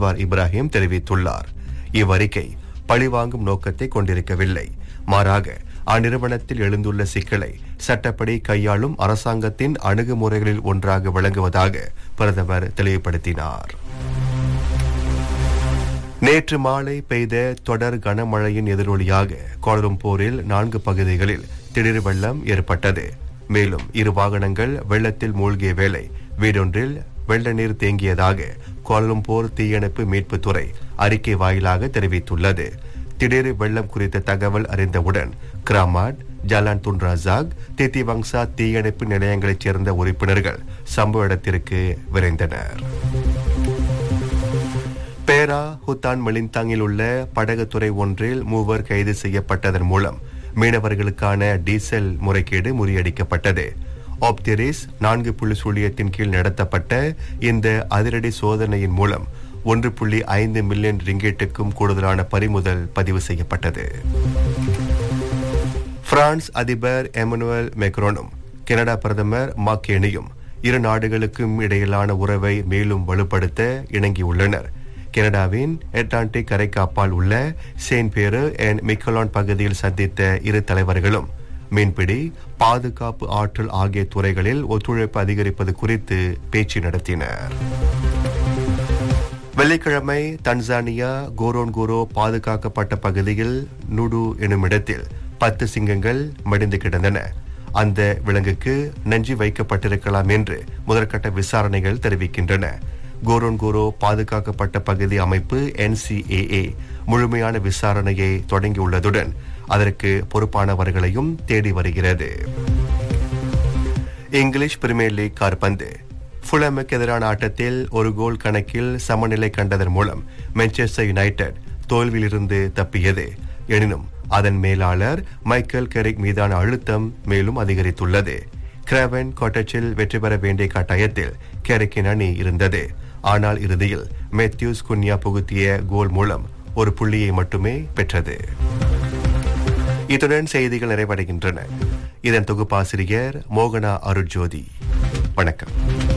Anwar Ibrahim தெரிவித்துள்ளார் இவ்வறிக்கை பழிவாங்கும் நோக்கத்தை கொண்டிருக்கவில்லை மாறாக அந்நிறுவனத்தில் எழுந்துள்ள சிக்கலை சட்டப்படி கையாளும் அரசாங்கத்தின் அணுகுமுறைகளில் ஒன்றாக விளங்குவதாக பிரதமர் தெளிவுபடுத்தினார் நேற்று மாலை பெய்த தொடர் கனமழையின் எதிரொலியாக கோலம்பூரில் நான்கு பகுதிகளில் திடீர் வெள்ளம் ஏற்பட்டது மேலும் இரு வாகனங்கள் வெள்ளத்தில் மூழ்கிய வேளை வீடொன்றில் வெள்ள நீர் தேங்கியதாக கோலம்பூர் தீயணைப்பு மீட்புத் துறை அறிக்கை வாயிலாக தெரிவித்துள்ளது திடீர் வெள்ளம் குறித்த தகவல் அறிந்தவுடன் Kramat Jalan Tun Razak Titiwangsa தீயணைப்பு நிலையங்களைச் சேர்ந்த உறுப்பினர்கள் சம்பவ இடத்திற்கு விரைந்தனர் பேரா ஹுத்தான் மெலிந்தாங்கில் உள்ள படகுத்துறை ஒன்றில் மூவர் கைது செய்யப்பட்டதன் மூலம் மீனவர்களுக்கான டீசல் முறைகேடு முறியடிக்கப்பட்டது ஆப்திரிஸ் நான்கு புள்ளி சுழியத்தின் கீழ் நடத்தப்பட்ட இந்த அதிரடி சோதனையின் மூலம் ஒன்று புள்ளி ஐந்து மில்லியன் ரிங்கெட்டுக்கும் கூடுதலான பறிமுதல் பதிவு செய்யப்பட்டது பிரான்ஸ் அதிபர் எமனுவல் மெக்ரோனும் கனடா பிரதமர் மாக்கேனியும் இரு நாடுகளுக்கும் இடையிலான உறவை மேலும் வலுப்படுத்த இணங்கியுள்ளனர் கனடாவின் அட்லாண்டிக் கரைக்காப்பால் உள்ள செயின்ட் பேரு அண்ட் மிக்கலான் பகுதியில் சந்தித்த இரு தலைவர்களும் மீன்பிடி பாதுகாப்பு ஆற்றல் ஆகிய துறைகளில் ஒத்துழைப்பு அதிகரிப்பது குறித்து பேச்சு நடத்தினர் வெள்ளிக்கிழமை தன்சானியா கோரோன்கோரோ பாதுகாக்கப்பட்ட பகுதியில் நுடு எனும் இடத்தில் பத்து சிங்கங்கள் மடிந்து கிடந்தன அந்த விலங்குக்கு நஞ்சு வைக்கப்பட்டிருக்கலாம் என்று முதற்கட்ட விசாரணைகள் தெரிவிக்கின்றன கோரோன்கோரோ பாதுகாக்கப்பட்ட பகுதி அமைப்பு என்சிஏஏ முழுமையான விசாரணையை தொடங்கியுள்ளதுடன் அதற்கு பொறுப்பானவர்களையும் தேடி வருகிறது இங்கிலீஷ் பிரீமியர் லீக் கார்பந்து ஃபுலமுக்கு எதிரான ஆட்டத்தில் ஒரு கோல் கணக்கில் சமநிலை கண்டதன் மூலம் மான்செஸ்டர் யுனைடெட் தோல்வியிலிருந்து தப்பியது எனினும் அதன் மேலாளர் மைக்கேல் கெரிக் மீதான அழுத்தம் மேலும் அதிகரித்துள்ளது கிராவன் கோட்டச்சில் வெற்றி பெற வேண்டிய கட்டாயத்தில் கெரிக்கின் அணி இருந்தது ஆனால் இறுதியில் மேத்யூஸ் குன்யா புகுத்திய கோல் மூலம் ஒரு புள்ளியை மட்டுமே பெற்றது இத்துடன் செய்திகள் நிறைவடைகின்றன இதன் தொகுப்பாசிரியர் மோகனா அருட்ஜோதி வணக்கம்